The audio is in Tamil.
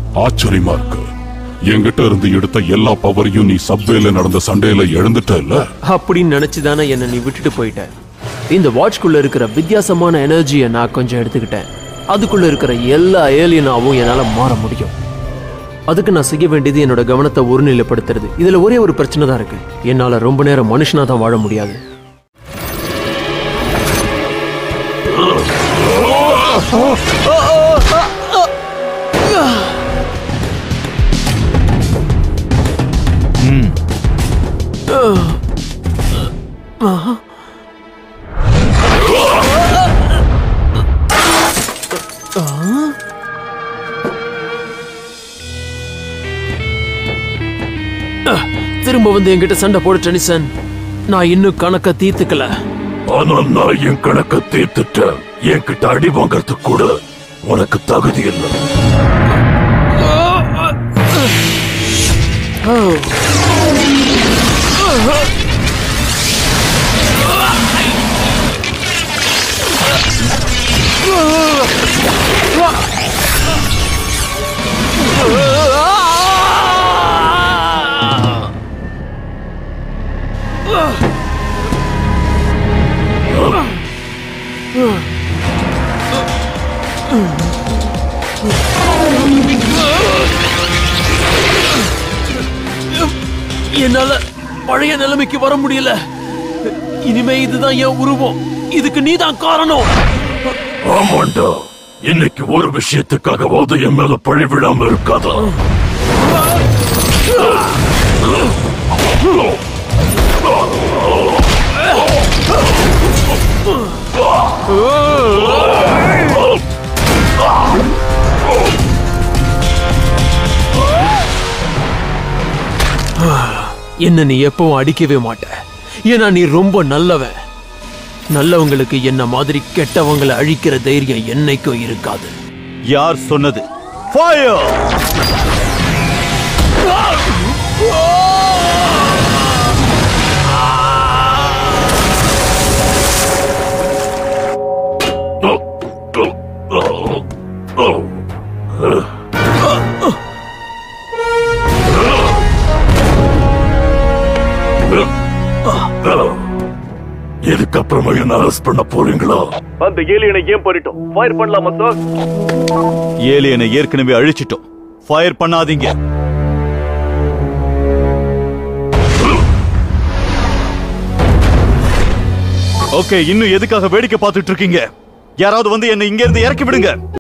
ஆச்சரியமா இருக்கு என்கிட்ட இருந்து எடுத்த எல்லா பவரையும் நீ சப்வேல நடந்த சண்டையில இழந்துட்ட இல்ல அப்படின்னு நினைச்சுதானே என்னை நீ விட்டுட்டு போயிட்ட இந்த வாட்ச்குள்ள இருக்கிற வித்தியாசமான எனர்ஜியை நான் கொஞ்சம் எடுத்துக்கிட்டேன் அதுக்குள்ள இருக்கிற எல்லா ஏலியனாவும் என்னால மாற முடியும் அதுக்கு நான் செய்ய வேண்டியது என்னோட கவனத்தை ஒருநிலைப்படுத்துறது இதுல ஒரே ஒரு பிரச்சனை தான் இருக்கு என்னால ரொம்ப நேரம் மனுஷனா தான் வாழ முடியாது திரும்ப வந்து என்கிட்ட சண்டை போடு டெனிசன் நான் இன்னும் கணக்க தீர்த்துக்கல ஆனா நான் என் கணக்க தீர்த்துட்டேன் என்கிட்ட அடி வாங்கறதுக்கு கூட உனக்கு தகுதி இல்லை என்னால பழைய நிலைமைக்கு வர முடியல இனிமே இதுதான் என் உருவம் இதுக்கு நீதான் காரணம் ஆமாண்டா இன்னைக்கு ஒரு விஷயத்துக்காகவாவது என் மேல பழி விழாம இருக்காதா என்ன நீ எப்பவும் அடிக்கவே மாட்ட ஏன்னா நீ ரொம்ப நல்லவன் நல்லவங்களுக்கு என்ன மாதிரி கெட்டவங்களை அழிக்கிற தைரியம் என்னைக்கும் இருக்காது யார் சொன்னது ஃபயர் இதுக்கப்புறமா என்ன அரெஸ்ட் பண்ண போறீங்களா அந்த ஏலியனை ஏன் பண்ணிட்டோம் ஃபயர் பண்ணலாமா சார் ஏலியனை ஏற்கனவே அழிச்சிட்டோம் ஃபயர் பண்ணாதீங்க ஓகே இன்னும் எதுக்காக வேடிக்கை பார்த்துட்டு இருக்கீங்க யாராவது வந்து என்னை இங்க இருந்து இறக்கி விடுங்க